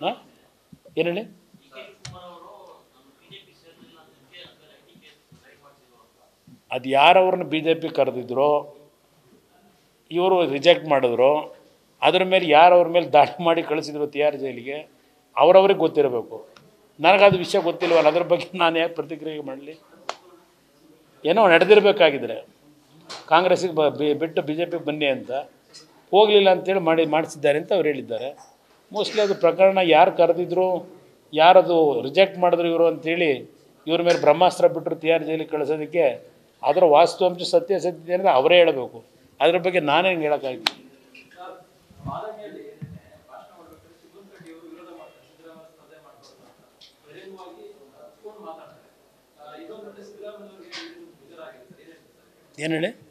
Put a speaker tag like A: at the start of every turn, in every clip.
A: ಹಾಂ ಏನು ಹೇಳಿ ಅದು ಯಾರವ್ರನ್ನ ಬಿ ಜೆ ಪಿ ಕರೆದಿದ್ರು ಇವರು ರಿಜೆಕ್ಟ್ ಮಾಡಿದ್ರು ಅದ್ರ ಮೇಲೆ ಯಾರು ಅವ್ರ ಮೇಲೆ ದಾಳಿ ಮಾಡಿ ಕಳಿಸಿದ್ರು ತಿಹಾರ್ ಜೈಲಿಗೆ ಅವರವ್ರಿಗೆ ಗೊತ್ತಿರಬೇಕು ನನಗದು ವಿಷಯ ಗೊತ್ತಿಲ್ವಲ್ಲ ಅದ್ರ ಬಗ್ಗೆ ನಾನು ಯಾಕೆ ಪ್ರತಿಕ್ರಿಯೆ ಮಾಡಲಿ ಏನೋ ನಡೆದಿರಬೇಕಾಗಿದ್ರೆ ಕಾಂಗ್ರೆಸ್ಸಿಗೆ ಬ ಬಿ- ಬಿಟ್ಟು ಬಿ ಜೆ ಪಿಗೆ ಬನ್ನಿ ಅಂತ ಹೋಗಲಿಲ್ಲ ಅಂತೇಳಿ ಮಾಡಿ ಮಾಡಿಸಿದ್ದಾರೆ ಅಂತ ಅವ್ರು ಹೇಳಿದ್ದಾರೆ ಮೋಸ್ಟ್ಲಿ ಅದು ಪ್ರಕರಣ ಯಾರು ಕರೆದಿದ್ರು ಯಾರದು ರಿಜೆಕ್ಟ್ ಮಾಡಿದ್ರು ಇವರು ಅಂತೇಳಿ ಇವ್ರ ಮೇಲೆ ಬ್ರಹ್ಮಾಸ್ತ್ರ ಬಿಟ್ಟರು ತಿಹಾರ್ ಜೈಲಿಗೆ ಕಳಿಸೋದಕ್ಕೆ ಅದರ ವಾಸ್ತವಾಂಶ ಸತ್ಯಾಸತ್ಯತೆ ಅಂದರೆ ಅವರೇ ಹೇಳಬೇಕು ಅದ್ರ ಬಗ್ಗೆ ನಾನೇ ಹೆಂಗೆ ಹೇಳೋಕ್ಕಾಗ್ತದೆ
B: ಬಾದಾಮಿಯಲ್ಲಿ ಭಾಷಣ ಮಾಡಬೇಕಾದ್ರೆ ಶಿವನ್ ರೆಡ್ಡಿ ಅವರು ವಿರೋಧ ಮಾಡ್ತಾರೆ ಸಿದ್ದರಾಮಯ್ಯ ಸ್ಪರ್ಧೆ ಮಾಡ್ತಾರೆ ಅಂತ ಬಹಿರಂಗವಾಗಿ ಹಚ್ಕೊಂಡು ಮಾತಾಡ್ತಾರೆ ಆ, ಇದೊಂದು ಕಡೆ ಸಿದ್ದರಾಮಯ್ಯ ಅವರಿಗೆ ಬೇಜಾರ ಆಗಿದೆ ಸರ್ ಏನ್ ಹೇಳ್ತಾರೆ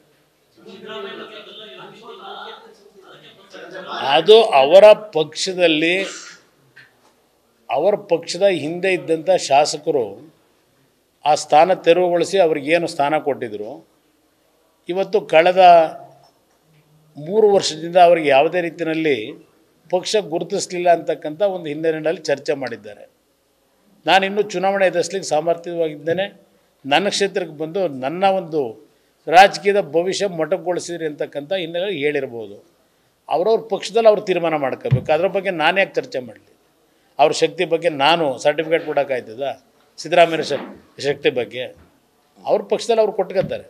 A: ಏನು ಹೇಳಿ ಅದು ಅವರ ಪಕ್ಷದಲ್ಲಿ ಅವರ ಪಕ್ಷದ ಹಿಂದೆ ಇದ್ದಂಥ ಶಾಸಕರು ಆ ಸ್ಥಾನ ತೆರವುಗೊಳಿಸಿ ಅವ್ರಿಗೇನು ಸ್ಥಾನ ಕೊಟ್ಟಿದ್ರು ಇವತ್ತು ಕಳೆದ ಮೂರು ವರ್ಷದಿಂದ ಅವರಿಗೆ ಯಾವುದೇ ರೀತಿಯಲ್ಲಿ ಪಕ್ಷ ಗುರುತಿಸಲಿಲ್ಲ ಅಂತಕ್ಕಂಥ ಒಂದು ಹಿನ್ನೆಲೆಯಲ್ಲಿ ಚರ್ಚೆ ಮಾಡಿದ್ದಾರೆ ನಾನಿನ್ನೂ ಚುನಾವಣೆ ಎದುರಿಸ್ಲಿಕ್ಕೆ ಸಾಮರ್ಥ್ಯವಾಗಿದ್ದೇನೆ ನನ್ನ ಕ್ಷೇತ್ರಕ್ಕೆ ಬಂದು ನನ್ನ ಒಂದು ರಾಜಕೀಯದ ಭವಿಷ್ಯ ಮೊಟಕುಗೊಳಿಸಿದ್ರಿ ಅಂತಕ್ಕಂಥ ಹಿನ್ನೆಲೆಯಲ್ಲಿ ಹೇಳಿರ್ಬೋದು ಅವ್ರವ್ರ ಪಕ್ಷದಲ್ಲಿ ಅವ್ರು ತೀರ್ಮಾನ ಮಾಡ್ಕೋಬೇಕು ಅದ್ರ ಬಗ್ಗೆ ನಾನು ಯಾಕೆ ಚರ್ಚೆ ಮಾಡಲಿ ಅವ್ರ ಶಕ್ತಿ ಬಗ್ಗೆ ನಾನು ಸರ್ಟಿಫಿಕೇಟ್ ಕೊಡೋಕ್ಕಾಯ್ತದ ಸಿದ್ದರಾಮಯ್ಯ ಶ ಶಕ್ತಿ ಬಗ್ಗೆ ಅವ್ರ ಪಕ್ಷದಲ್ಲಿ ಅವ್ರು ಕೊಟ್ಕೋತಾರೆ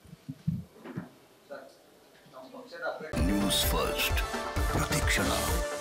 C: ನ್ಯೂಸ್ ಫಸ್ಟ್ ಪ್ರತಿಕ್ಷಣ